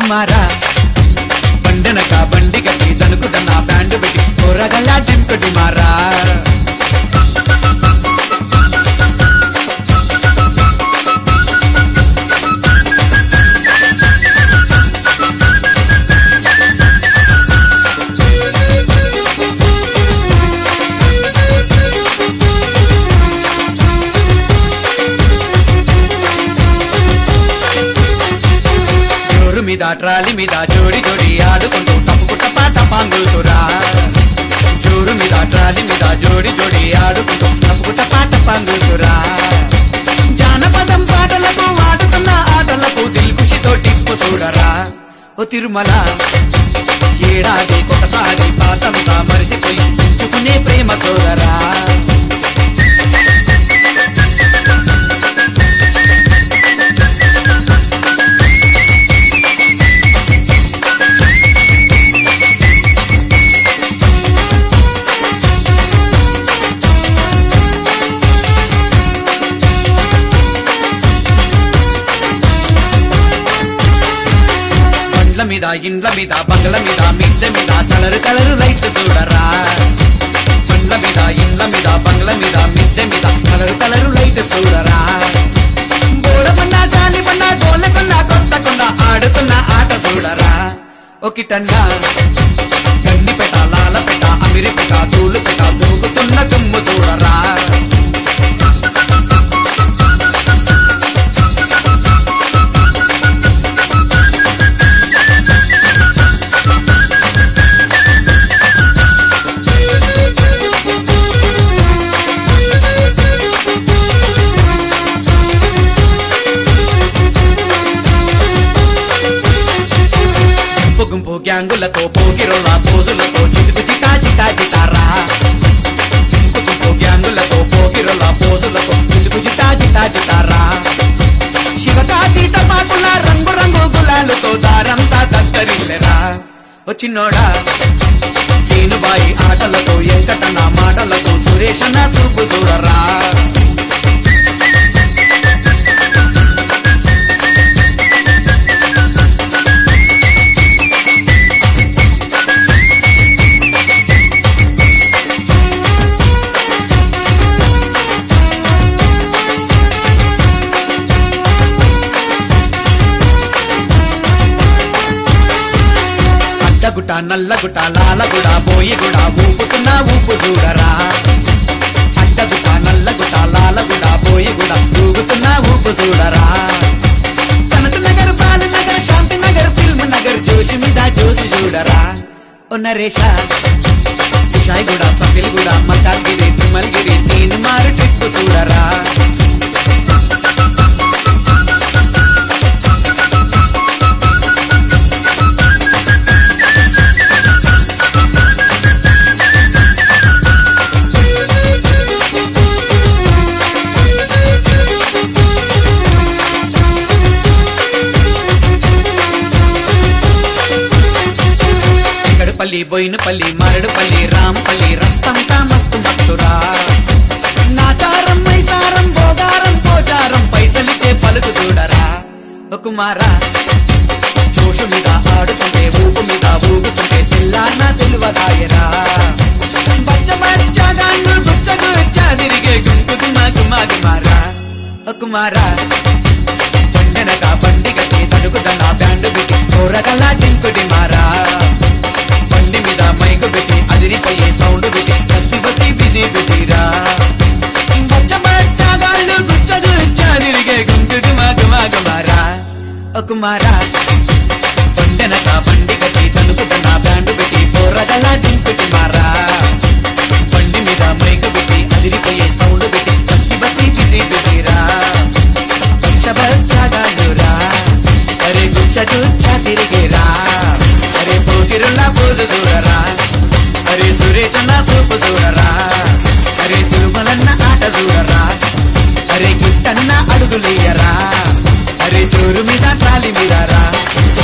కుమారా బండనక బండి కట్టి తనుకుదన్న బ్యాండ్ పెట్టి కూరగల్లా టింకుటి మారా జోరు మీద ట్రాలి మీద జోడి జోడి ఆడుకుంటూ తప్పుకుట పాట పాంగుతురా జోరు మీద ట్రాలి మీద జోడి జోడి ఆడుకుంటూ తప్పుకుట పాట పాంగుతురా జానపదం పాటలకు ఆడుతున్న ఆటలకు దిల్కుషితో టిప్పు చూడరా ఓ తిరుమల ఏడాది ఒకసారి పాతంతా మరిసిపోయి ఇచ్చుకునే ప్రేమ సోదరా బండ్ల మీద ఇండ్ల మీద బంగ్ల మీద మిద్దె మీద కలరు కలరు లైట్ చూడరా బండ్ల మీద ఇండ్ల మీద బంగ్ల మీద మిద్దె మీద కలరు కలరు లైట్ చూడరా బోడకొండ జాలిబండ గోలకొండ కొత్త కొండ ఆడుతున్న ఆట చూడరా ఒకటన్న గండిపెట లాలపెట అమిరిపెట తూలుపెట దూకుతున్న దుమ్ము చూడరా గుంపు గుంపు గ్యాంగులతో పోగిరోల పోజులతో చిటుకు చిటా చిటా చిటారా గుంపు గుంపు గ్యాంగులతో పోగిరోల పోజులతో చిటుకు చిటా చిటా చిటారా శివకాశి టపాకుల రంగు రంగు గులాలతో దారంతా దద్దరిల్లెరా వచ్చినోడా సీనుబాయి ఆటలతో ఎంకటన్న మాటలతో సురేషన్న చూపు చూడరా అడ్డగుట నల్లగుట లాలగుడ బోయిగుడ ఊపుతున్న ఊపు చూడరా అడ్డగుట నల్లగుట లాలగుడ బోయిగుడ ఊగుతున్న ఊపు చూడరా సనత్ నగర్ బాల నగర్ శాంతి నగర్ ఫిల్మ్ నగర్ జోషి మీద జోషి చూడరా ఓ నరేష విషాయిగూడ సఫిల్గూడ మల్కాగిరి తిమల్గిరి తీన్ మారు టిప్పు చూడరా ఇక్కడపల్లి బోయినపల్లి మరడుపల్లి రాంపల్లి రస్తంతా మస్తు మస్తురా నాచారం మైసారం బోగారం పోచారం పైసలిచ్చే పలుకు చూడరా ఓ కుమారా జోషు మీద ఆడుతుంటే ఊపు మీద ఊగుతుంటే తెల్లాన తెలువదాయరా బచ్చ బచ్చగాన్ను గుచ్చగు తిరిగే గుంపు గుమా గుమా గుమారా ఓ కుమారా బండెనక బండి గట్టి తడుకుదన్న బ్యాండ్ పెట్టి కూరగల్లా టింకుడి మారా బండి మీద మైకు పెట్టి అదిరిపోయే సౌండ్ పెట్టి కస్తి బట్టి బిజీ బిజీరా బచ్చ బచ్చగాళ్ళు గుచ్చ గుచ్చ తిరిగే గుంకు గుమా గుమా గుమారా ఓ కుమారా బండెనక బండి గట్టి తనుకుదన్న బ్యాండ్ పెట్టి కూరగల్లా టింకుడి మారా బండి మీద మైకు పెట్టి అదిరిపోయే సౌండ్ పెట్టి కస్తి బట్టి బిజీ బిజీరా పచ్చబచ్చగాలురా అరే గుచ్చ గుచ్చ తిరిగిరా అరే పోగిరుల పోదు చూడరా అరే సురేషన్న చూపు చూడరా అరే తిరుమలన్న ఆట చూడరా అరే గుట్టన్న అడుగులేయరా అరే జోరు మీద ట్రాలి మీద రా